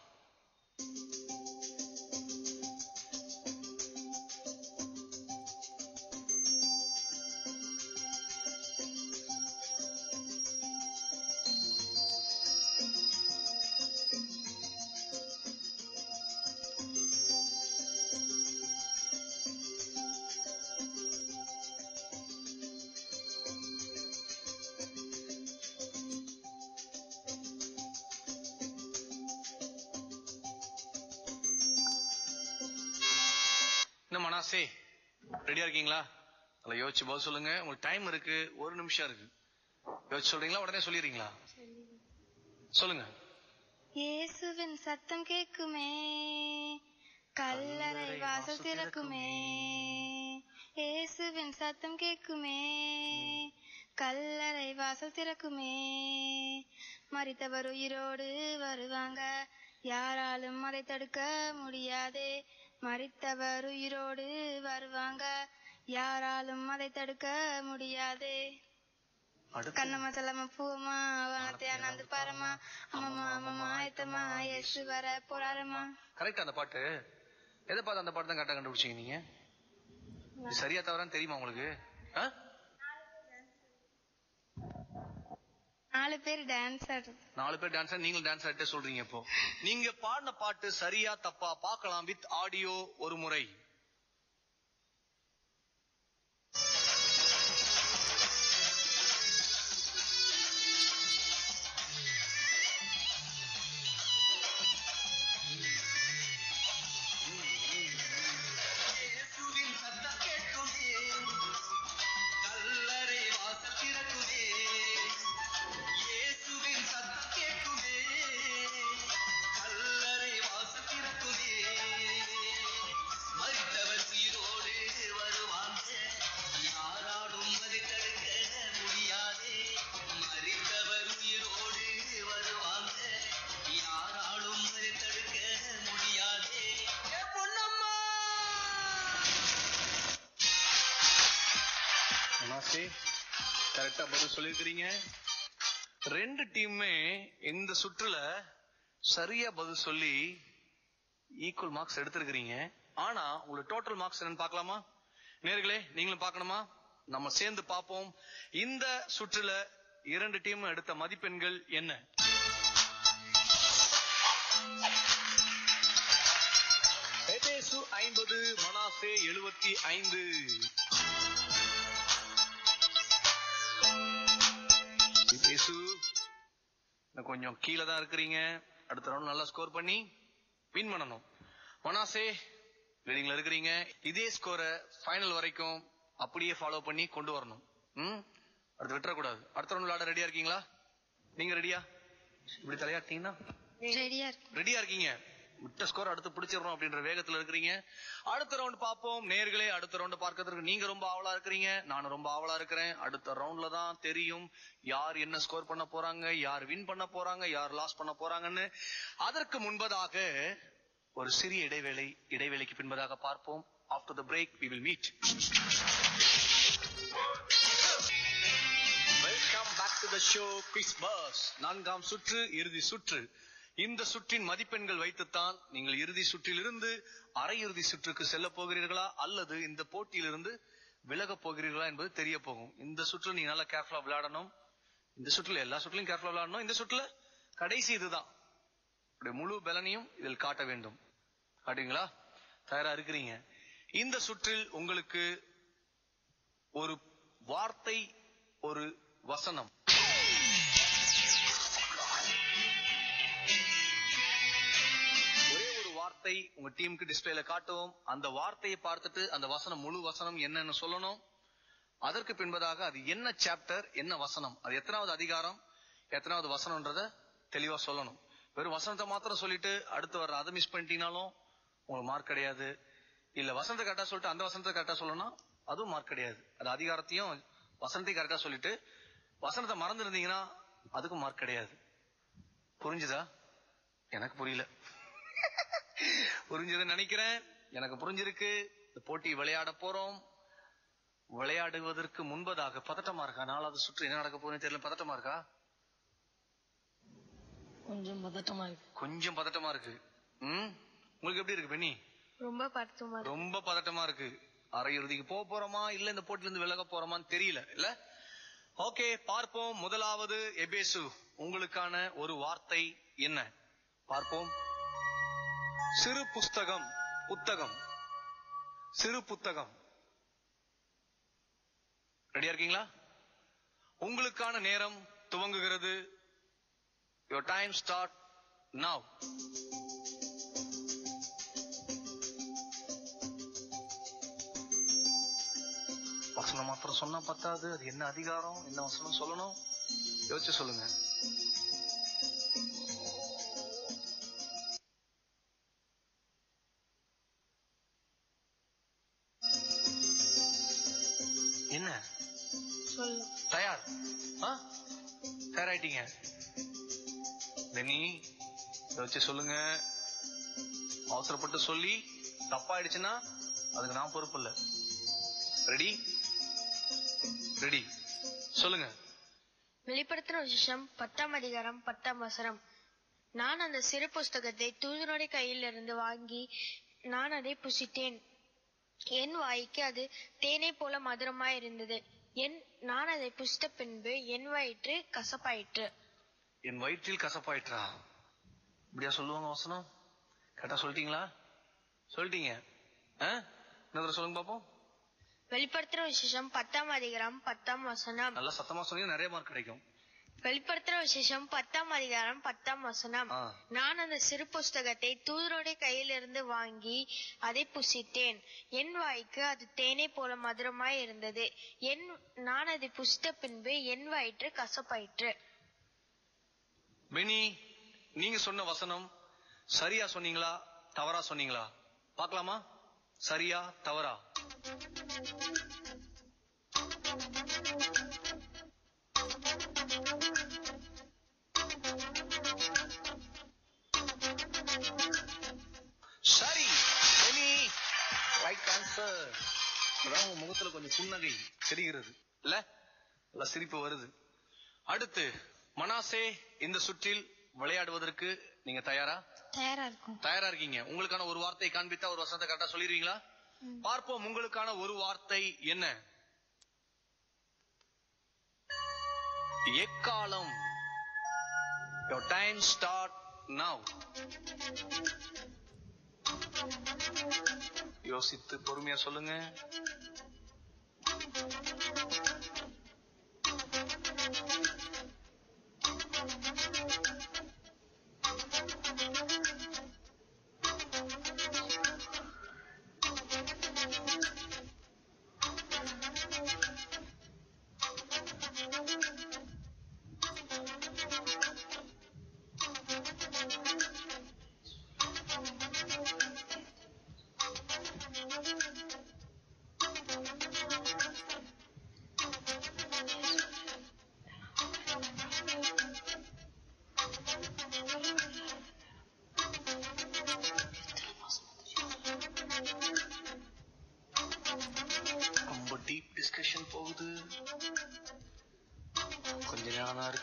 என்ன மனாசே ரெடியா இருக்கீங்களா நல்லா யோசிச்சு பதில் சொல்லுங்க உங்களுக்கு டைம் இருக்கு ஒரு நிமிஷம் இருக்கு யோசிச்சு சொல்றீங்களா உடனே சொல்லிடுறீங்களா சொல்லுங்க இயேசுவின் சத்தம் கேக்குமே கல்லறை வாசல் திறக்குமே இயேசுவின் சத்தம் கேக்குமே கல்லறை வாசல் திறக்குமே மரித்தவர் உயிரோடு வருவாங்க யாராலும் அதை தடுக்க முடியாதே மரித்தவர் உயிரோடு வருவாங்க யாராலும் அதை தடுக்க முடியாதே அடுத்து கண்ணம்மா செல்லம்மா பூவம்மா வானத்தை அண்ணாந்து பாரம்மா அம்மம்மா அம்மம்மா ஆயத்தம்மா இயேசு வர போறாரம்மா கரெக்ட் அந்த பாட்டு எதை பார்த்து அந்த பாட்டு தான் கரெக்டா கண்டுபிடிச்சீங்க நீங்க இது சரியா தவறான்னு தெரியுமா உங்களுக்கு ஆ? நாலு பேர் டான்ஸ் ஆடுறது நாலு பேர் டான்ஸ் நீங்களும் டான்ஸ் ஆடிட்டே சொல்றீங்க இப்போ நீங்க பாடின பாட்டு சரியா தப்பா பார்க்கலாம் வித் ஆடியோ ஒரு முறை மனாசே கரெக்டா பதில் சொல்லியிருக்கிறீங்க ரெண்டு டீமுமே இந்த சுற்றுல சரியா பதில் சொல்லி ஈக்குவல் மார்க்ஸ் எடுத்திருக்கிறீங்க ஆனா உங்களுக்கு டோட்டல் மார்க்ஸ் என்னன்னு பார்க்கலாமா நேர்களே நீங்களும் பார்க்கணுமா நம்ம சேர்ந்து பார்ப்போம் இந்த சுற்றுல இரண்டு டீம் எடுத்த மதிப்பெண்கள் என்ன எபேசு ஐம்பது மனாசே எழுபத்தி ஐந்து இயேசு இன்னும் கொஞ்சம் கீழே தான் இருக்கிறீங்க அடுத்த ரவுண்ட் நல்லா ஸ்கோர் பண்ணி வின் பண்ணணும் மனாசே லீடிங்ல இருக்கிறீங்க இதே ஸ்கோரை ஃபைனல் வரைக்கும் அப்படியே ஃபாலோ பண்ணி கொண்டு வரணும் ம் அடுத்து விட்டுறக்கூடாது அடுத்த ரவுண்ட் விளையாட ரெடியா இருக்கீங்களா நீங்க ரெடியா இப்படி தலையாட்டிங்கன்னா ரெடியா இருக்கு ரெடியா இருக்கீங்க விட்ட ஸ்கோர் அடுத்து பிடிச்சிடறோம் அப்படின்ற வேகத்துல இருக்கிறீங்க அடுத்த ரவுண்ட் பார்ப்போம் நேர்களே அடுத்த ரவுண்ட் பார்க்கறதுக்கு நீங்க ரொம்ப ஆவலா இருக்கிறீங்க நானும் ரொம்ப ஆவலா இருக்கிறேன் அடுத்த ரவுண்ட்ல தான் தெரியும் யார் என்ன ஸ்கோர் பண்ண போறாங்க யார் வின் பண்ண போறாங்க யார் லாஸ் பண்ண போறாங்கன்னு அதற்கு முன்பதாக ஒரு சிறிய இடைவேளை இடைவேளைக்கு பின்பதாக பார்ப்போம் after the break we will meet welcome back to the show Christmas நான்காம் சுற்று இறுதி சுற்று இந்த சுற்றின் மதிப்பெண்கள் வைத்துத்தான் நீங்கள் இறுதி சுற்றிலிருந்து அரையிறுதி சுற்றுக்கு செல்ல போகிறீர்களா அல்லது இந்த போட்டியிலிருந்து விலகப் போகிறீர்களா என்பது தெரிய போகும் இந்த சுற்று நீங்க நல்லா கேர்ஃபுல்லா விளையாடணும் இந்த சுற்றுல எல்லா சுற்றுலையும் கேர்ஃபுல்லா விளையாடணும் இந்த சுற்றுல கடைசி இதுதான் உடைய முழு பலனையும் இதில் காட்ட வேண்டும் காட்டுவீங்களா தயாரா இருக்கிறீங்க இந்த சுற்றில் உங்களுக்கு ஒரு வார்த்தை ஒரு வசனம் ஒரே ஒரு வார்த்தை உங்க டீமுக்கு டிஸ்பிளேல காட்டுவோம் அந்த வார்த்தையை பார்த்துட்டு அந்த வசனம் முழு வசனம் என்னன்னு சொல்லணும் அதற்கு பின்பதாக அது என்ன சாப்டர் என்ன வசனம் அது எத்தனாவது அதிகாரம் எத்தனாவது வசனம்ன்றத தெளிவா சொல்லணும் வெறும் வசனத்தை மாத்திரம் சொல்லிட்டு அடுத்து வர்ற அதை மிஸ் பண்ணிட்டீங்கனாலும் உங்களுக்கு மார்க் கிடையாது இல்ல வசனத்தை கரெக்டா சொல்லிட்டு அந்த வசனத்தை கரெக்டா சொல்லணும் அதுவும் மார்க் கிடையாது அது அதிகாரத்தையும் வசனத்தையும் கரெக்டா சொல்லிட்டு வசனத்தை மறந்துருந்தீங்கன்னா அதுக்கும் மார்க் கிடையாது புரிஞ்சுதா எனக்கு புரியல புரிஞ்சதுன்னு நினைக்கிறேன் எனக்கு புரிஞ்சிருக்கு இந்த போட்டி விளையாட போறோம் விளையாடுவதற்கு முன்பதாக பதட்டமா இருக்கா நாலாவது சுற்று என்ன நடக்க போகுதுன்னு தெரியல பதட்டமா இருக்கா கொஞ்சம் பதட்டமா இருக்கு கொஞ்சம் பதட்டமா இருக்கு ம் உங்களுக்கு எப்படி இருக்கு பெண்ணி ரொம்ப படுத்துமா இருக்கு ரொம்ப பதட்டமா இருக்கு அரையிறுதிக்கு போக போறோமா இல்ல இந்த போட்டில இருந்து விலக போறோமான்னு தெரியல இல்ல ஓகே பார்ப்போம் முதலாவது எபேசு உங்களுக்கான ஒரு வார்த்தை என்ன பார்ப்போம் சிறு புஸ்தகம் புத்தகம் சிறு புத்தகம் ரெடியா இருக்கீங்களா உங்களுக்கான நேரம் துவங்குகிறது your டைம் ஸ்டார்ட் now வசனம் மாத்திரம் சொன்னா பத்தாது அது என்ன அதிகாரம் என்ன வசனம் சொல்லணும் யோசிச்சு சொல்லுங்க என்ன சொல்லு தயார் ஆ? தயாராயிட்டீங்க பெனி யோசிச்சு சொல்லுங்க அவசரப்பட்டு சொல்லி தப்பாயிடுச்சுன்னா அதுக்கு நான் பொறுப்பு இல்ல ரெடி ரெடி சொல்லுங்க வெளிப்படுத்தின விசேஷம் பத்தாம் அதிகாரம் பத்தாம் வசனம் நான் அந்த சிறு புஸ்தகத்தை தூதனுடைய கையில் இருந்து வாங்கி நான் அதை புசித்தேன் என் வாய்க்கு அது தேனை போல மதுரமாய் இருந்தது என் நான் அதை புசித்த பின்பு என் வயிற்று கசப்பாயிற்று என் வயிற்றில் கசப்பாயிற்றா இப்படியா சொல்லுவாங்க வசனம் கரெக்டா சொல்லிட்டீங்களா சொல்லிட்டீங்க ஆ? இன்னொரு தடவை சொல்லுங்க பாப்போம் வெளிப்படுத்தின விசேஷம் பத்தாம் அதிகாரம் பத்தாம் வசனம் நல்லா சத்தமா சொன்னீங்கன்னா நிறைய மார்க் கிடைக்கும் வெளிப்படுத்தின விசேஷம் பத்தாம் அதிகாரம் பத்தாம் வசனம் ஆ. நான் அந்த சிறு புஸ்தகத்தை தூதருடைய கையிலிருந்து வாங்கி அதை புசித்தேன் என் வாய்க்கு அது தேனை போல மதுரமாய் இருந்தது என் நான் அதை புசித்த பின்பு என் வயிற்று கசப்பாயிற்று பெனி நீங்க சொன்ன வசனம் சரியா சொன்னீங்களா தவறா சொன்னீங்களா பார்க்கலாமா சரியா தவறா சரி பெனி ரைட் ஆன்சர் அதான் உங்க முகத்துல கொஞ்சம் புன்னகை தெரிகிறது இல்ல இல்ல சிரிப்பு வருது அடுத்து மனாசே இந்த சுற்றில் விளையாடுவதற்கு நீங்க தயாரா தயாரா இருக்கும் தயாரா இருக்கீங்க உங்களுக்கான ஒரு வார்த்தை காண்பித்தா ஒரு வசனத்தை கரெக்டா சொல்லிடுவீங்களா பார்ப்போம் உங்களுக்கான ஒரு வார்த்தை என்ன எக்காலம் your time start now யோசித்து பொறுமையா சொல்லுங்க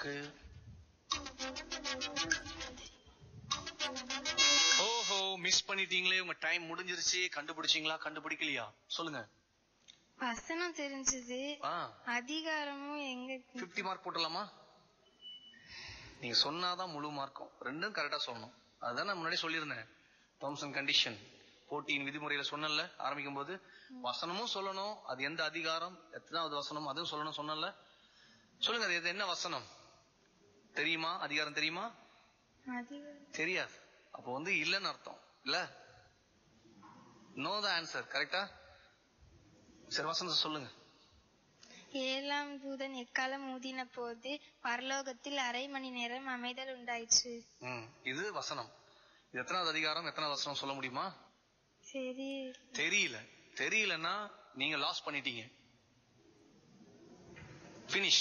இருக்கு ஓஹோ மிஸ் பண்ணிட்டீங்களே உங்க டைம் முடிஞ்சிருச்சு கண்டுபிடிச்சீங்களா கண்டுபிடிக்கலையா சொல்லுங்க வசனம் தெரிஞ்சது ஆ அதிகாரமும் எங்க 50 மார்க் போட்டலாமா நீங்க சொன்னாதான் முழு மார்க்கும் ரெண்டும் கரெக்டா சொல்லணும் அதுதான் நான் முன்னாடி சொல்லியிருந்தேன் டேர்ம்ஸ் அண்ட் கண்டிஷன் போட்டியின் விதிமுறையில சொன்னல ஆரம்பிக்கும் போது வசனமும் சொல்லணும் அது எந்த அதிகாரம் எத்தனாவது வசனம் அதுவும் சொல்லணும் சொன்னல சொல்லுங்க அது எது என்ன வசனம் தெரியுமா அதிகாரம் தெரியுமா அதிகாரம் தெரியாது அப்போ வந்து இல்லைன்னு அர்த்தம் இல்ல நோ த ஆன்சர் கரெக்டா சரி வசனம் சொல்லுங்க ஏழாம் தூதன் எக்காலம் ஊதின போது பரலோகத்தில் அரை மணி நேரம் அமைதல் உண்டாயிற்று ம் இது வசனம் இது எத்தனாவது அதிகாரம் எத்தனாவது வசனம் சொல்ல முடியுமா சரி தெரியல தெரியலன்னா நீங்க லாஸ் பண்ணிட்டீங்க பினிஷ்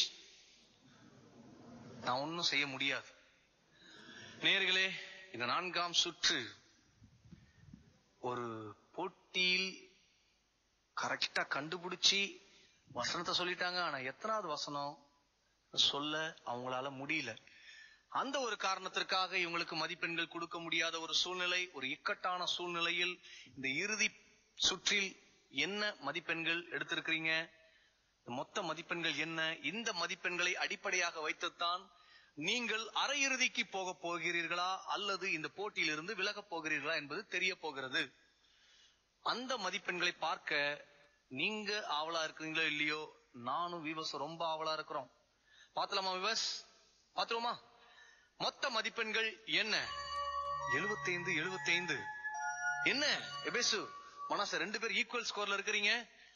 நான் ஒன்னும் செய்ய முடியாது நேர்களே இந்த நான்காம் சுற்று ஒரு போட்டியில் கரெக்டா கண்டுபிடிச்சி வசனத்தை சொல்லிட்டாங்க ஆனா எத்தனாவது வசனம் சொல்ல அவங்களால முடியல அந்த ஒரு காரணத்திற்காக இவங்களுக்கு மதிப்பெண்கள் கொடுக்க முடியாத ஒரு சூழ்நிலை ஒரு இக்கட்டான சூழ்நிலையில் இந்த இறுதி சுற்றில் என்ன மதிப்பெண்கள் எடுத்திருக்கிறீங்க மொத்த மதிப்பெண்கள் என்ன இந்த மதிப்பெண்களை அடிப்படையாக வைத்துத்தான் நீங்கள் அரையிறுதிக்கு போக போகிறீர்களா அல்லது இந்த போட்டியிலிருந்து விலகப் போகிறீர்களா என்பது தெரிய போகிறது அந்த மதிப்பெண்களை பார்க்க நீங்க ஆவலா இருக்கிறீங்களோ இல்லையோ நானும் விவஸ் ரொம்ப ஆவலா இருக்கிறோம் பாத்தலாமா விவஸ் பாத்துருவோமா மொத்த மதிப்பெண்கள் என்ன 75 75 என்ன எபேசு மனச ரெண்டு பேர் ஈக்குவல் ஸ்கோர்ல இருக்கிறீங்க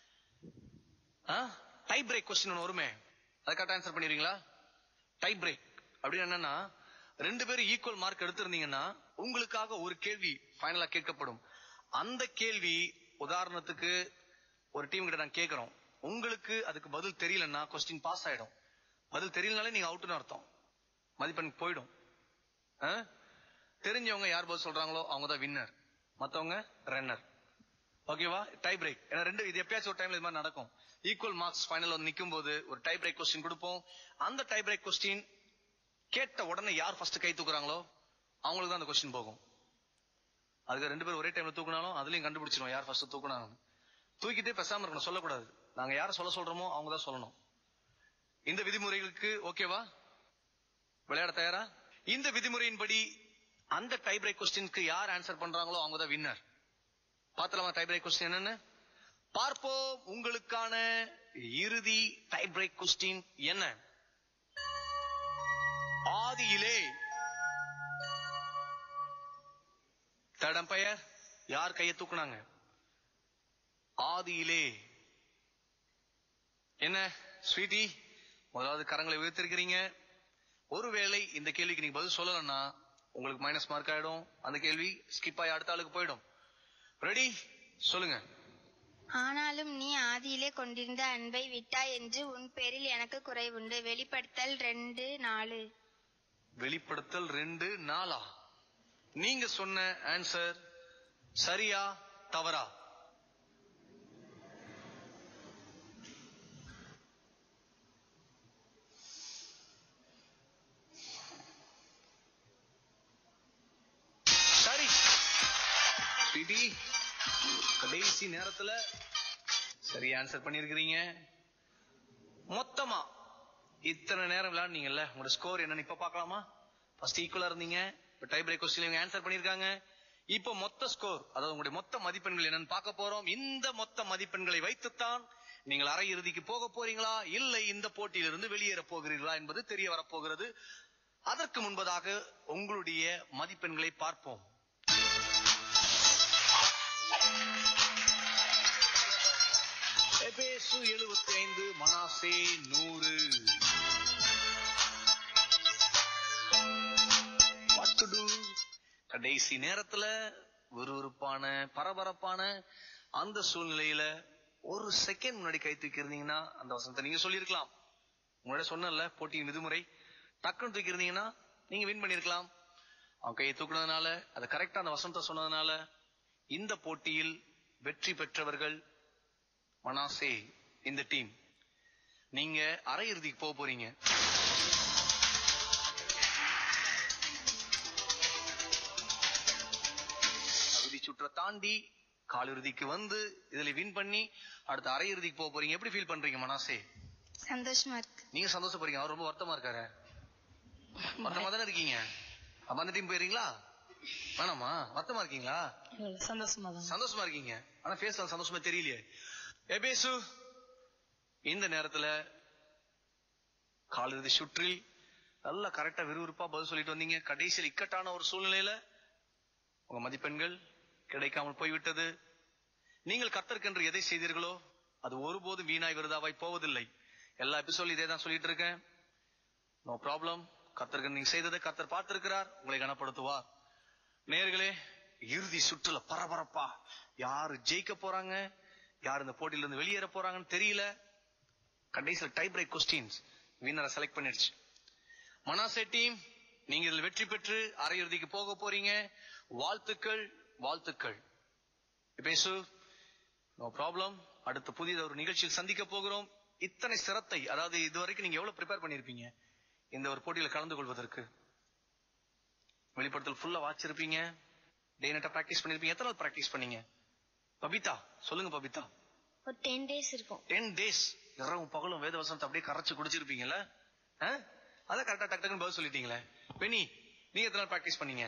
டை பிரேக் கொஸ்டின் ஒன்று வருமே அதை கரெக்டா ஆன்சர் பண்ணிடுறீங்களா டை பிரேக் அப்படின்னு என்னன்னா ரெண்டு பேரும் ஈக்குவல் மார்க் எடுத்திருந்தீங்கன்னா உங்களுக்காக ஒரு கேள்வி ஃபைனலா கேட்கப்படும் அந்த கேள்வி உதாரணத்துக்கு ஒரு டீம் கிட்ட நான் கேட்கிறோம் உங்களுக்கு அதுக்கு பதில் தெரியலன்னா கொஸ்டின் பாஸ் ஆயிடும் பதில் தெரியலனாலே நீங்க அவுட்னு அர்த்தம் மதிப்பெண் போயிடும் ஆ? தெரிஞ்சவங்க யார் பதில் சொல்றாங்களோ அவங்க தான் வின்னர் மத்தவங்க ரன்னர் ஓகேவா டை பிரேக் ஏன்னா ரெண்டு இது எப்பயாச்சும் ஒரு டைம்ல இது மாதிரி நடக்கும் ஈக்குவல் மார்க்ஸ் ஃபைனல் வந்து நிக்கும் போது ஒரு டை பிரேக் கொஸ்டின் கொடுப்போம் அந்த டை பிரேக் கொஸ்டின் கேட்ட உடனே யார் ஃபர்ஸ்ட் கை தூக்குறாங்களோ அவங்களுக்கு தான் அந்த கொஸ்டின் போகும் அதுக்கு ரெண்டு பேரும் ஒரே டைம்ல தூக்குனாலும் அதுலயும் கண்டுபிடிச்சிருவோம் யார் ஃபர்ஸ்ட் தூக்குனாங்க தூக்கிட்டே பேசாம இருக்கணும் சொல்லக்கூடாது நாங்க யார சொல்ல சொல்றோமோ அவங்க தான் சொல்லணும் இந்த விதிமுறைகளுக்கு ஓகேவா விளையாட தயாரா இந்த விதிமுறையின்படி அந்த டை பிரேக் கொஸ்டினுக்கு யார் ஆன்சர் பண்றாங்களோ அவங்க தான் வின்னர் பாத்தலாமா டை பிரேக் கொஸ்டின் என்னன்னு பார்ப்போம் உங்களுக்கான இறுதி டை பிரேக் கொஸ்டின் என்ன ஆதியிலே தடம் பெயர் யார் கையை தூக்குனாங்க ஆதியிலே என்ன ஸ்வீட்டி முதலாவது கரங்களை உயர்த்திருக்கிறீங்க ஒருவேளை இந்த கேள்விக்கு நீங்க பதில் சொல்லலன்னா உங்களுக்கு மைனஸ் மார்க் ஆயிடும் அந்த கேள்வி ஸ்கிப் ஆகி அடுத்த ஆளுக்கு போயிடும் ரெடி சொல்லுங்க ஆனாலும் நீ ஆதியிலே கொண்டிருந்த அன்பை விட்டாய் என்று உன் பேரில் எனக்கு குறைவுண்டு வெளிப்படுத்தல் ரெண்டு நாலு வெளிப்படுத்தல் ரெண்டு நாலா நீங்க சொன்ன ஆன்சர் சரியா தவறா சரி ஸ்வீட்டி கடைசி நேரத்துல சரி ஆன்சர் பண்ணிருக்கிறீங்க மொத்தமா இத்தனை நேரம் விளையாடுனீங்கல்ல உங்களோட ஸ்கோர் என்னன்னு இப்ப பார்க்கலாமா ஃபர்ஸ்ட் ஈக்குவலா இருந்தீங்க இப்ப டை பிரேக் கொஸ்டின் இவங்க ஆன்சர் பண்ணிருக்காங்க இப்போ மொத்த ஸ்கோர் அதாவது உங்களுடைய மொத்த மதிப்பெண்கள் என்னன்னு பார்க்க போறோம் இந்த மொத்த மதிப்பெண்களை வைத்துத்தான் நீங்கள் அரையிறுதிக்கு போக போறீங்களா இல்லை இந்த போட்டியிலிருந்து வெளியேற போகிறீர்களா என்பது தெரிய வரப்போகிறது அதற்கு முன்பதாக உங்களுடைய மதிப்பெண்களை பார்ப்போம் எபேசு எழுபத்தி ஐந்து மனாசே நூறு What to do? கடைசி நேரத்துல விறுவிறுப்பான பரபரப்பான அந்த சூழ்நிலையில ஒரு செகண்ட் முன்னாடி கை தூக்கி இருந்தீங்கன்னா அந்த வசனத்தை நீங்க சொல்லியிருக்கலாம் முன்னாடி சொன்னல போட்டியின் விதிமுறை டக்குன்னு தூக்கி இருந்தீங்கன்னா நீங்க வின் பண்ணிருக்கலாம் அவன் கையை தூக்குனதுனால அதை கரெக்டா அந்த வசனத்தை சொன்னதுனால இந்த போட்டியில் வெற்றி பெற்றவர்கள் மனாசே இந்த டீம் நீங்க அரையிறுதிக்கு போக போறீங்க சுற்ற தாண்டி காலிறுதிக்கு வந்து இதுல வின் பண்ணி அடுத்த அரையிறுதிக்கு போக போறீங்க எப்படி ஃபீல் பண்றீங்க மனாசே சந்தோஷமா இருக்கு நீங்க சந்தோஷப்படுறீங்க அவர் ரொம்ப வருத்தமா இருக்காரு வருத்தமா தானே இருக்கீங்க அப்ப அந்த டீம் போயிருங்களா வேணாமா வருத்தமா இருக்கீங்களா இல்ல, சந்தோஷமா தான் சந்தோஷமா இருக்கீங்க ஆனா ஃபேஸ்ல சந்தோஷமா தெரியலையே எபேசு இந்த நேரத்துல காலிறுதி சுற்றில் நல்லா கரெக்டா விறுவிறுப்பா பதில் சொல்லிட்டு வந்தீங்க கடைசியில் இக்கட்டான ஒரு சூழ்நிலையில உங்க மதிப்பெண்கள் கிடைக்காமல் போய்விட்டது நீங்கள் கத்தற்கென்று எதை செய்தீர்களோ அது ஒருபோதும் வீணாய் விருதாவாய் போவதில்லை எல்லா எபிசோட் இதே தான் சொல்லிட்டு இருக்கேன் நோ ப்ராப்ளம் கத்தருக்கு நீங்க செய்ததை கத்தர் பார்த்திருக்கிறார் உங்களை கனப்படுத்துவார் நேர்களே இறுதி சுற்றுல பரபரப்பா யாரு ஜெயிக்க போறாங்க யார் இந்த போட்டியில இருந்து வெளியேற போறாங்கன்னு தெரியல கடைசியில் டை பிரேக் கொஸ்டின்ஸ் வின்னரை செலக்ட் பண்ணிடுச்சு மனாசே டீம் நீங்க இதில் வெற்றி பெற்று அரையிறுதிக்கு போக போறீங்க வாழ்த்துக்கள் வாழ்த்துக்கள் பேசு நோ ப்ராப்ளம் அடுத்த புதிய ஒரு நிகழ்ச்சியில் சந்திக்க போகிறோம் இத்தனை சிரத்தை அதாவது இதுவரைக்கும் நீங்க எவ்வளவு ப்ரிப்பேர் பண்ணிருப்பீங்க இந்த ஒரு போட்டியில கலந்து கொள்வதற்கு வெளிப்படுத்தல் ஃபுல்லா வாச்சிருப்பீங்க டே நைட்டா பிராக்டிஸ் பண்ணிருப்பீங்க எத்தனை நாள் பிராக்டிஸ் பண்ணீங்க பபிதா சொல்லுங்க பபிதா ஒரு டென் டேஸ் இருக்கும் டென் டேஸ் இரவும் பகலும் வேத வசனத்தை அப்படியே கரைச்சு குடிச்சிருப்பீங்கல்ல ஆ? அதான் கரெக்டா டக்கு டக்குன்னு பதில் சொல்லிட்டீங்களே பெனி நீங்க எத்தனை நாள் பிராக்டிஸ் பண்ணீங்க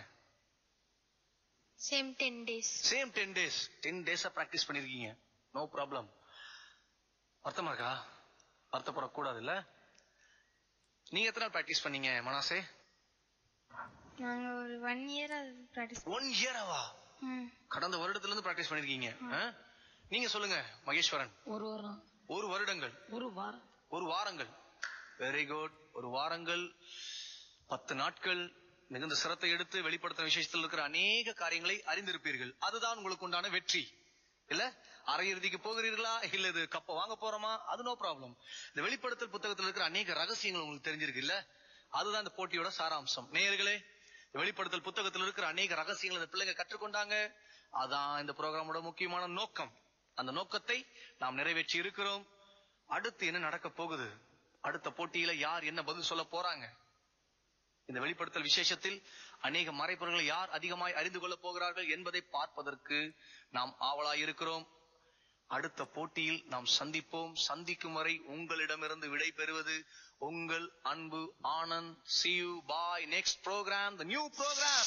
same ten days same ten days ten டேஸா பிராக்டிஸ் பண்ணிருக்கீங்க நோ ப்ராப்ளம் வருத்தமா இருக்கா வருத்தப்படக்கூடாது இல்ல நீங்க எத்தனை நாள் பிராக்டிஸ் பண்ணீங்க மனாசே நாங்க ஒரு ஒன் இயர் ப்ராக்டிஸ் ஒன் இயராவா ம் கடந்த வருடத்துல இருந்து பிராக்டிஸ் பண்ணிருக்கீங்க ஆ? நீங்க சொல்லுங்க மகேஸ்வரன் ஒரு வாரம் ஒரு வருடங்கள் ஒரு வாரம் ஒரு வாரங்கள் வெரி குட் ஒரு வாரங்கள் பத்து நாட்கள் மிகுந்த சிரத்தை எடுத்து வெளிப்படுத்தின விசேஷத்தில் இருக்கிற அநேக காரியங்களை அறிந்திருப்பீர்கள் அதுதான் உங்களுக்கு உண்டான வெற்றி இல்ல அரையிறுதிக்கு போகிறீர்களா இல்ல இது கப்ப வாங்க போறோமா அது நோ ப்ராப்ளம் இந்த வெளிப்படுத்தல் புத்தகத்தில் இருக்கிற அநேக ரகசியங்கள் உங்களுக்கு தெரிஞ்சிருக்கு இல்ல அதுதான் இந்த போட்டியோட சாராம்சம் நேயர்களே இந்த வெளிப்படுத்தல் புத்தகத்தில் இருக்கிற அநேக ரகசியங்கள் இந்த பிள்ளைங்க கற்றுக்கொண்டாங்க அதான் இந்த ப்ரோக்ராமோட முக்கியமான நோக்கம் அந்த நோக்கத்தை நாம் நிறைவேற்றி இருக்கிறோம் அடுத்து என்ன நடக்க போகுது அடுத்த போட்டியில யார் என்ன பதில் சொல்ல போறாங்க இந்த வெளிப்படுத்தல் விசேஷத்தில் அநேக மறைப்பொருள்களை யார் அதிகமாய் அறிந்து கொள்ள போகிறார்கள் என்பதை பார்ப்பதற்கு நாம் ஆவலாய் இருக்கிறோம் அடுத்த போட்டியில் நாம் சந்திப்போம் சந்திக்கும் வரை உங்களிடமிருந்து விடை பெறுவது உங்கள் அன்பு Anand see you bye next program the new program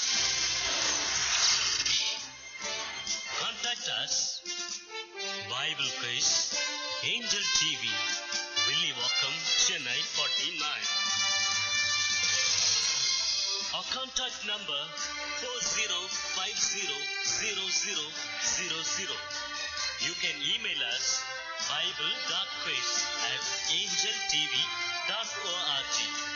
Contact us. Bible Quiz, Angel TV, Willy Walkham, Chennai 49. Our contact number 40500000. You can email us bible.quiz at angeltv.org.